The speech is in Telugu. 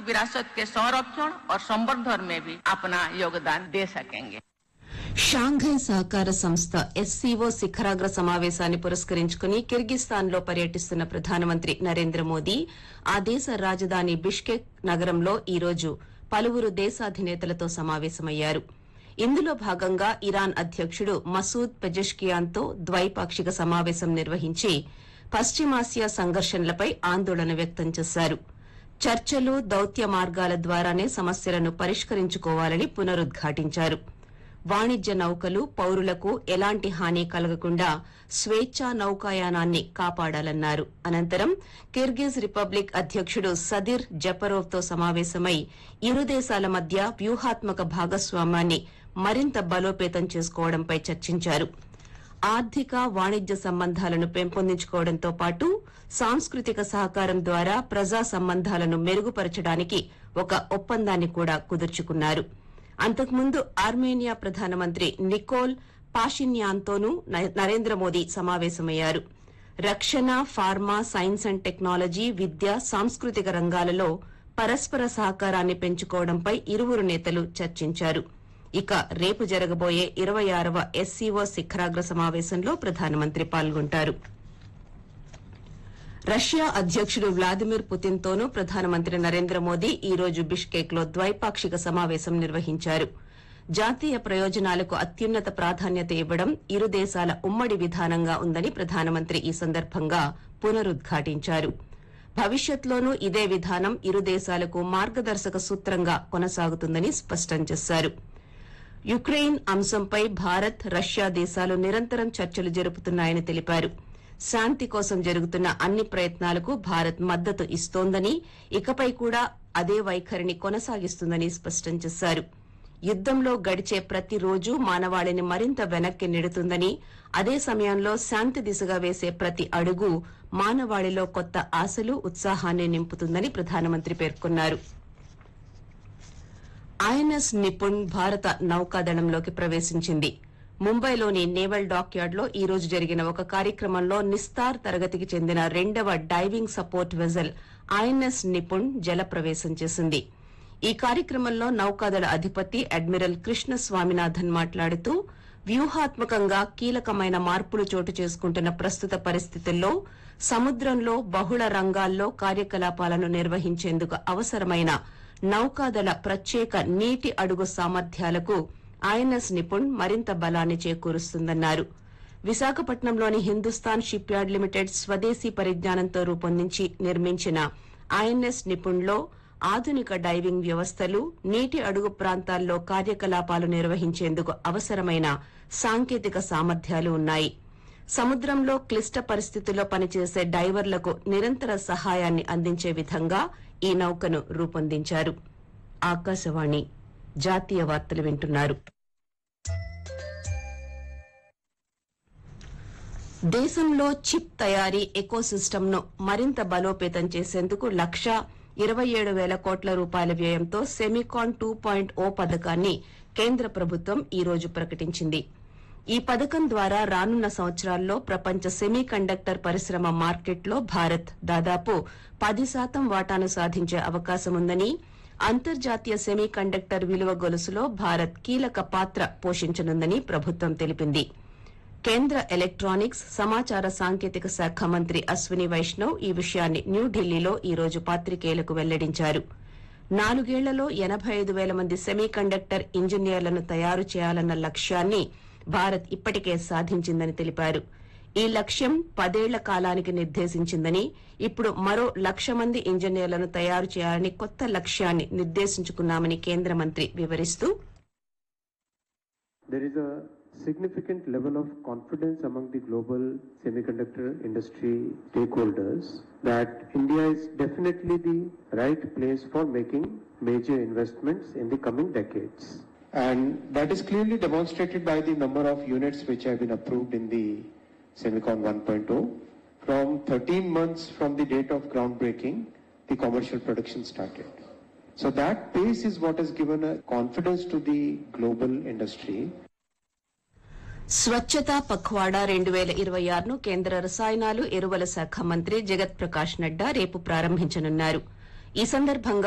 विरासत के संरक्षण और संवर्धन में भी अपना योगदान दे सकेंगे షాంఘై సహకార సంస్థ ఎస్సీఓ శిఖరాగ్ర సమావేశాన్ని పురస్కరించుకుని కిర్గిస్థాన్ లో పర్యటిస్తున్న ప్రధానమంత్రి నరేంద్ర మోదీ ఆ దేశ రాజధాని బిష్కెక్ నగరంలో ఈ రోజు పలువురు దేశాధినేతలతో సమావేశమయ్యారు ఇందులో భాగంగా ఇరాన్ అధ్యకుడు మసూద్ పెజెష్కియాన్తో ద్వైపాక్షిక సమావేశం నిర్వహించి పశ్చిమాసియా సంఘర్షణలపై ఆందోళన వ్యక్తం చేశారు చర్చలు దౌత్య మార్గాల ద్వారానే సమస్యలను పరిష్కరించుకోవాలని పునరుద్ఘాటించారు వాణిజ్య నౌకలు పౌరులకు ఎలాంటి హాని కలగకుండా స్వేచ్ఛా నౌకాయానాన్ని కాపాడాలన్నారు అనంతరం కిర్గిజ్ రిపబ్లిక్ అధ్యకుడు సదిర్ జపరోవ్ తో సమావేశమై ఇరు దేశాల మధ్య వ్యూహాత్మక భాగస్వామ్యాన్ని మరింత బలోపేతం చేసుకోవడంపై చర్చించారు ఆర్థిక వాణిజ్య సంబంధాలను పెంపొందించుకోవడంతో పాటు సాంస్కృతిక సహకారం ద్వారా ప్రజా సంబంధాలను మెరుగుపరచడానికి ఒక ఒప్పందాన్ని కూడా కుదుర్చుకున్నారు అంతకుముందు ఆర్మేనియా ప్రధానమంత్రి నికోల్ పాషిన్యాన్తోనూ న- నరేంద్ర మోదీ సమావేశమయ్యారు రక్షణ ఫార్మా సైన్స్ అండ్ టెక్నాలజీ విద్య సాంస్కృతిక రంగాలలో పరస్పర సహకారాన్ని పెంచుకోవడంపై ఇరువురు నేతలు చర్చించారు ఇక రేపు జరగబోయే ఇరవై ఆరవ ఎస్సీఓ శిఖరాగ్ర సమావేశంలో ప్రధానమంత్రి పాల్గొంటారు రష్యా అధ్యకుడు వ్లాదిమిర్ పుతిన్ తోనూ ప్రధానమంత్రి నరేంద్ర మోదీ ఈ రోజు బిష్కేక్ లో ద్వైపాక్షిక సమావేశం నిర్వహించారు జాతీయ ప్రయోజనాలకు అత్యున్నత ప్రాధాన్యత ఇవ్వడం ఇరు దేశాల ఉమ్మడి విధానంగా ఉందని ప్రధానమంత్రి ఈ సందర్భంగా పునరుద్ఘాటించారు భవిష్యత్లోనూ ఇదే విధానం ఇరు దేశాలకు మార్గదర్శక సూత్రంగా కొనసాగుతుందని స్పష్టం చేశారు యుక్రెయిన్ అంశంపై భారత్ రష్యా దేశాలు నిరంతరం చర్చలు జరుపుతున్నాయని తెలిపారు శాంతి కోసం జరుగుతున్న అన్ని ప్రయత్నాలకు భారత్ మద్దతు ఇస్తోందని ఇకపై కూడా అదే వైఖరిని కొనసాగిస్తుందని స్పష్టం చేశారు యుద్దంలో గడిచే ప్రతి రోజు మానవాళిని మరింత వెనక్కి నెడుతుందని అదే సమయంలో శాంతి దిశగా వేసే ప్రతి అడుగు మానవాళిలో కొత్త ఆశలు ఉత్సాహాన్ని నింపుతుందని ప్రధానమంత్రి పేర్కొన్నారు ఐఎన్ఎస్ నిపుణ్ భారత నౌకాదళంలోకి ప్రవేశించింది ముంబైలోని నేవల్ డాక్ యార్డ్ లో ఈ రోజు జరిగిన ఒక కార్యక్రమంలో నిస్తార్ తరగతికి చెందిన రెండవ diving support vessel INS Nipun జల ప్రవేశం చేసింది ఈ కార్యక్రమంలో నౌకాదళ అధిపతి అడ్మిరల్ కృష్ణ స్వామినాథన్ మాట్లాడుతూ వ్యూహాత్మకంగా కీలకమైన మార్పులు చోటు చేసుకుంటున్న ప్రస్తుత పరిస్థితుల్లో సముద్రంలో బహుళ రంగాల్లో కార్యకలాపాలను నిర్వహించేందుకు అవసరమైన నౌకాదళ ప్రత్యేక నీటి అడుగు సామర్థ్యాలకు ఐఎన్ఎస్ నిపుణ్ మరింత బలాన్ని చేకూరుస్తుందన్నారు విశాఖపట్నంలోని హిందుస్థాన్ షిప్ యార్డ్ లిమిటెడ్ స్వదేశీ పరిజ్ఞానంతో రూపొందించి నిర్మించిన ఐఎన్ఎస్ నిపుణ్లో ఆధునిక డైవింగ్ వ్యవస్థలు నీటి అడుగు ప్రాంతాల్లో కార్యకలాపాలు నిర్వహించేందుకు అవసరమైన సాంకేతిక సామర్థ్యాలు ఉన్నాయి సముద్రంలో క్లిష్ట పరిస్థితుల్లో పనిచేసే డైవర్లకు నిరంతర సహాయాన్ని అందించే విధంగా ఈ నౌకను రూపొందించారు ఆకాశవాణి జాతీయ వార్తలు వింటున్నారు దేశంలో చిప్ తయారీ ఎకోసిస్టమ్ ను మరింత బలోపేతం చేసేందుకు లక్ష ఇరవై ఏడు వేల కోట్ల రూపాయల వ్యయంతో సెమికాన్ టూ పాయింట్ ఓ పథకాన్ని కేంద్ర ప్రభుత్వం ఈ రోజు ప్రకటించింది ఈ పథకం ద్వారా రానున్న సంవత్సరాల్లో ప్రపంచ సెమీ కండక్టర్ పరిశ్రమ మార్కెట్లో భారత్ దాదాపు పది శాతం వాటాను సాధించే అవకాశముందని అంతర్జాతీయ సెమీ కండక్టర్ విలువ గొలుసులో భారత్ కీలక పాత్ర పోషించనుందని ప్రభుత్వం తెలిపింది కేంద్ర ఎలక్ట్రానిక్స్ సమాచార సాంకేతిక శాఖ మంత్రి అశ్విని వైష్ణవ్ ఈ విషయాన్ని న్యూఢిల్లీలో ఈ రోజు పాత్రికేయులకు వెల్లడించారు నాలుగేళ్లలో ఎనబై ఐదు వేల మంది సెమీ కండక్టర్ ఇంజనీర్లను తయారు చేయాలన్న లక్ష్యాన్ని భారత్ ఇప్పటికే సాధించిందని తెలిపారు ఈ లక్ష్యం పదేళ్ల కాలానికి నిర్దేశించిందని ఇప్పుడు మరో లక్ష మంది ఇంజనీర్లను తయారు చేయాలని కొత్త లక్ష్యాన్ని నిర్దేశించుకున్నామని కేంద్ర మంత్రి వివరిస్తూ There is a significant level of confidence among the global semiconductor industry stakeholders that India is definitely the right place for making major investments in the coming decades. And that is clearly demonstrated by the number of units which have been approved in the Semicon 1.0. From 13 months from the date of groundbreaking, the commercial production started. So that pace is what has given a confidence to the global industry స్వచ్ఛతా పఖ్వాడా రెండు వేల ఇరవై ఆరును కేంద్ర రసాయనాలు ఎరువుల శాఖ మంత్రి జగత్ ప్రకాష్ నడ్డా రేపు ప్రారంభించనున్నారు ఈ సందర్భంగా